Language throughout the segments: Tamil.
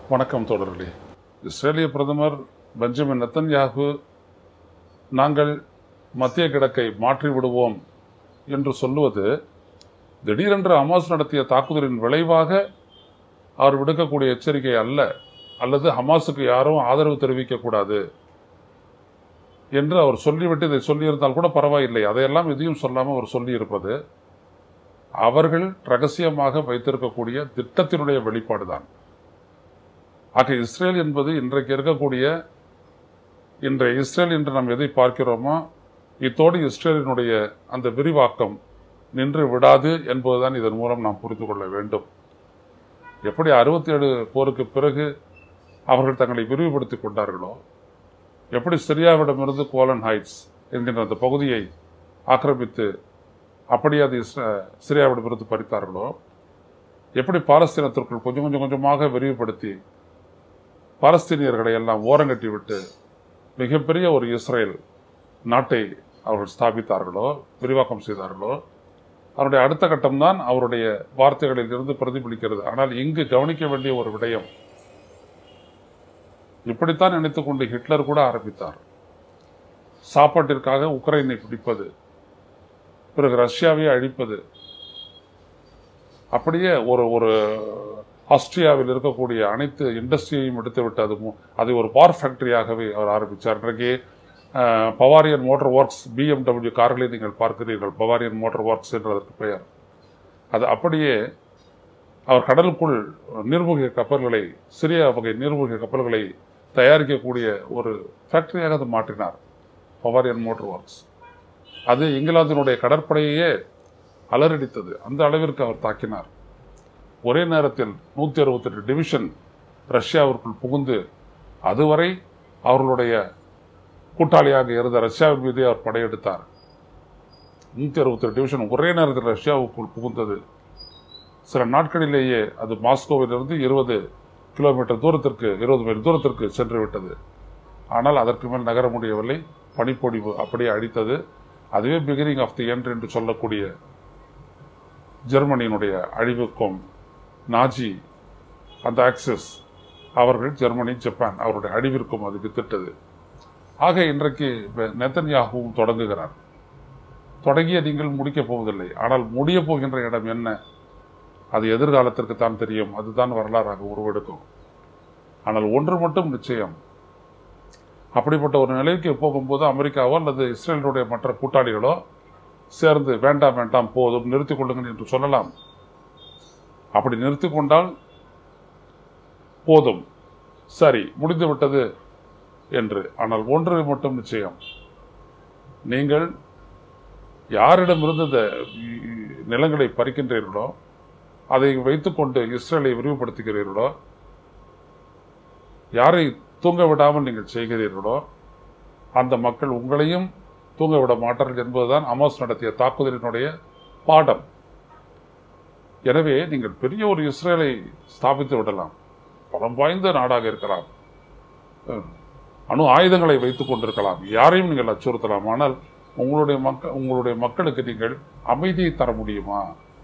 வணக்கம் தோழர்களே இஸ்ரேலிய பிரதமர் பெஞ்சமின் நெத்தன்யாகு நாங்கள் மத்திய கிழக்கை மாற்றி விடுவோம் என்று சொல்லுவது திடீரென்று ஹமாஸ் நடத்திய தாக்குதலின் விளைவாக அவர் விடுக்கக்கூடிய எச்சரிக்கை அல்ல அல்லது ஹமாஸுக்கு யாரும் ஆதரவு தெரிவிக்கக்கூடாது என்று அவர் சொல்லிவிட்டு இதை சொல்லியிருந்தால் கூட பரவாயில்லை அதையெல்லாம் எதையும் சொல்லாமல் அவர் சொல்லியிருப்பது அவர்கள் ரகசியமாக வைத்திருக்கக்கூடிய திட்டத்தினுடைய வெளிப்பாடுதான் ஆக இஸ்ரேல் என்பது இன்றைக்கு இருக்கக்கூடிய இன்றைய இஸ்ரேல் என்று நாம் எதை பார்க்கிறோமோ இத்தோடு இஸ்ரேலினுடைய அந்த விரிவாக்கம் நின்று விடாது என்பதுதான் இதன் மூலம் நாம் புரிந்து கொள்ள வேண்டும் எப்படி அறுபத்தி ஏழு போருக்கு பிறகு அவர்கள் தங்களை விரிவுபடுத்திக் கொண்டார்களோ எப்படி சிரியாவிடமிருந்து கோலன் ஹைட்ஸ் என்கின்ற அந்த பகுதியை ஆக்கிரமித்து அப்படியே அது இஸ்ர- சிரியாவிடமிருந்து பறித்தார்களோ எப்படி பாலஸ்தீனத்திற்குள் கொஞ்சம் கொஞ்சம் கொஞ்சமாக விரிவுபடுத்தி பாலஸ்தீனியர்களை எல்லாம் ஓரங்கட்டி விட்டு மிகப்பெரிய ஒரு இஸ்ரேல் நாட்டை அவர்கள் ஸ்தாபித்தார்களோ விரிவாக்கம் செய்தார்களோ அவருடைய அடுத்த கட்டம்தான் அவருடைய வார்த்தைகளில் இருந்து பிரதிபலிக்கிறது ஆனால் இங்கு கவனிக்க வேண்டிய ஒரு விடயம் இப்படித்தான் நினைத்துக் கொண்டு ஹிட்லர் கூட ஆரம்பித்தார் சாப்பாட்டிற்காக உக்ரைனை பிடிப்பது பிறகு ரஷ்யாவை அழிப்பது அப்படியே ஒரு ஒரு ஆஸ்திரியாவில் இருக்கக்கூடிய அனைத்து இண்டஸ்ட்ரியையும் எடுத்துவிட்டு அது மு- அதை ஒரு பார் ஃபேக்டரியாகவே அவர் ஆரம்பித்தார் இன்றைக்கு அஹ், பவாரியன் மோட்டார் ஒர்க்ஸ் பிஎம்டபிள்யூ கார்களை நீங்கள் பார்க்கிறீர்கள் பவாரியன் மோட்டார் ஒர்க்ஸ் என்று அதற்கு பெயர் அது அப்படியே அவர் கடலுக்குள் நீர்மூழ்கி கப்பல்களை சிறிய வகை நீர்மூழ்கி கப்பல்களை தயாரிக்கக்கூடிய ஒரு ஃபேக்டரியாக அதை மாற்றினார் பவாரியன் மோட்டார் ஒர்க்ஸ் அது இங்கிலாந்தினுடைய கடற்படையையே அலறடித்தது அந்த அளவிற்கு அவர் தாக்கினார் ஒரே நேரத்தில் நூற்றி அறுபத்தெட்டு டிவிஷன் ரஷ்யாவிற்குள் புகுந்து அதுவரை அவர்களுடைய கூட்டாளியாக இருந்த ரஷ்யாவின் மீதே அவர் படையெடுத்தார் நூற்றி அறுபத்தெட்டு டிவிஷன் ஒரே நேரத்தில் ரஷ்யாவுக்குள் புகுந்தது சில நாட்களிலேயே அது மாஸ்கோவிலிருந்து இருபது கிலோமீட்டர் தூரத்திற்கு இருபது மைல் தூரத்திற்கு சென்று விட்டது ஆனால் அதற்கு மேல் நகர முடியவில்லை பனிப்பொழிவு அப்படியே அடித்தது அதுவே பிகினிங் ஆஃப் தி எண்ட் என்று சொல்லக்கூடிய ஜெர்மனியினுடைய அழிவுக்கும் நாஜி அந்த ஆக்சிஸ் அவர்கள் ஜெர்மனி ஜப்பான் அவருடைய அழிவிற்கும் அது வித்திட்டது ஆக இன்றைக்கு நெத்தன்யாகவும் தொடங்குகிறார் தொடங்கிய நீங்கள் முடிக்கப் போவதில்லை ஆனால் முடியப் போகின்ற இடம் என்ன அது எதிர்காலத்திற்கு தான் தெரியும் அதுதான் வரலாறாக உருவெடுக்கும் ஆனால் ஒன்று மட்டும் நிச்சயம் அப்படிப்பட்ட ஒரு நிலைக்கு போகும்போது அமெரிக்காவோ அல்லது இஸ்ரேலுடைய மற்ற கூட்டாளிகளோ சேர்ந்து வேண்டாம் வேண்டாம் போதும் நிறுத்திக் கொள்ளுங்கள் என்று சொல்லலாம் அப்படி நிறுத்திக் கொண்டால் போதும் சரி முடிந்து விட்டது என்று ஆனால் ஒன்று மட்டும் நிச்சயம் நீங்கள் யாரிடமிருந்து இந்த நிலங்களை பறிக்கின்றீர்களோ அதை வைத்துக்கொண்டு இஸ்ரேலை விரிவுபடுத்துகிறீர்களோ யாரை தூங்க விடாமல் நீங்கள் செய்கிறீர்களோ அந்த மக்கள் உங்களையும் தூங்க விட மாட்டார்கள் என்பதுதான் அமாஸ் நடத்திய தாக்குதலினுடைய பாடம் எனவே நீங்கள் பெரிய ஒரு இஸ்ரேலை ஸ்தாபித்து விடலாம் பலம் வாய்ந்த நாடாக இருக்கலாம் அஹ், அணு ஆயுதங்களை வைத்துக் கொண்டிருக்கலாம் யாரையும் நீங்கள் அச்சுறுத்தலாம் ஆனால் உங்களுடைய மக்கள் உங்களுடைய மக்களுக்கு நீங்கள் அமைதியை தர முடியுமா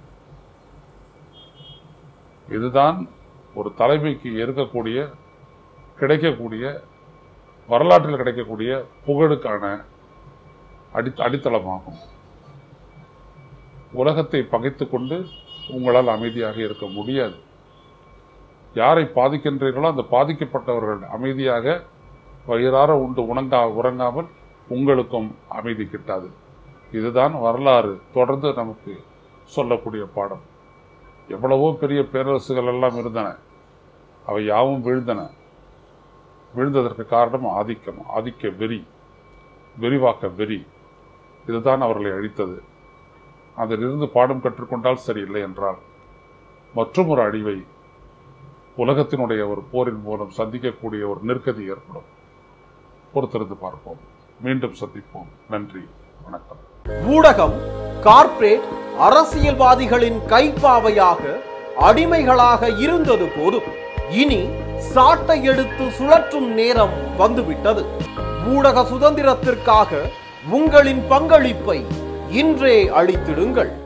இதுதான் ஒரு தலைமைக்கு இருக்கக்கூடிய கிடைக்கக்கூடிய வரலாற்றில் கிடைக்கக்கூடிய புகழுக்கான அடி அடித்தளமாகும் உலகத்தை பகைத்து கொண்டு உங்களால் அமைதியாக இருக்க முடியாது யாரை பாதிக்கின்றீர்களோ அந்த பாதிக்கப்பட்டவர்கள் அமைதியாக வயிறார உண்டு உணங்கா உறங்காமல் உங்களுக்கும் அமைதி கிட்டாது இதுதான் வரலாறு தொடர்ந்து நமக்கு சொல்லக்கூடிய பாடம் எவ்வளவோ பெரிய பேரரசுகள் எல்லாம் இருந்தன அவை யாவும் வீழ்ந்தன வீழ்ந்ததற்கு காரணம் ஆதிக்கம் ஆதிக்க வெறி விரிவாக்க வெறி இதுதான் அவர்களை அழித்தது அதிலிருந்து பாடம் கற்றுக்கொண்டால் சரியில்லை என்றால் மற்றும் ஒரு அழிவை உலகத்தினுடைய ஒரு போரின் மூலம் சந்திக்கக்கூடிய ஒரு நெருக்கடி ஏற்படும் பொறுத்திருந்து பார்ப்போம் மீண்டும் சந்திப்போம் நன்றி வணக்கம் ஊடகம் கார்ப்பரேட் அரசியல்வாதிகளின் கைப்பாவையாக அடிமைகளாக இருந்தது போதும் இனி சாட்டை எடுத்து சுழற்றும் நேரம் வந்துவிட்டது ஊடக சுதந்திரத்திற்காக உங்களின் பங்களிப்பை இன்றே அளித்திடுங்கள்